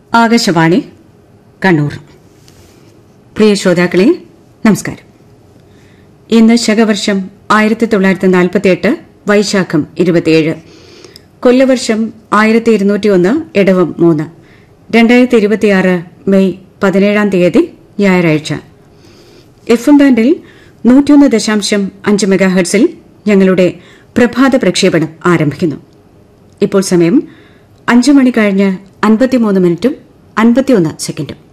ആകാശവാണി കണ്ണൂർ പ്രിയ ശ്രോതാക്കളെ നമസ്കാരം ഇന്ന് ശകവർഷം ആയിരത്തി തൊള്ളായിരത്തി നാൽപ്പത്തിയെട്ട് വൈശാഖം ഇരുപത്തിയേഴ് കൊല്ലവർഷം ആയിരത്തി ഇരുന്നൂറ്റിയൊന്ന് ഇടവം മൂന്ന് രണ്ടായിരത്തി ഇരുപത്തിയാറ് മെയ് പതിനേഴാം തീയതി ഞായറാഴ്ച എഫ് എം ബാൻഡിൽ നൂറ്റിയൊന്ന് ദശാംശം അഞ്ച് മെഗാഹെർട്സിൽ ഞങ്ങളുടെ പ്രഭാത പ്രക്ഷേപണം ആരംഭിക്കുന്നു ഇപ്പോൾ സമയം അഞ്ചു മണി കഴിഞ്ഞ് അൻപത്തിമൂന്ന് മിനിറ്റും അൻപത്തിയൊന്ന് സെക്കൻഡും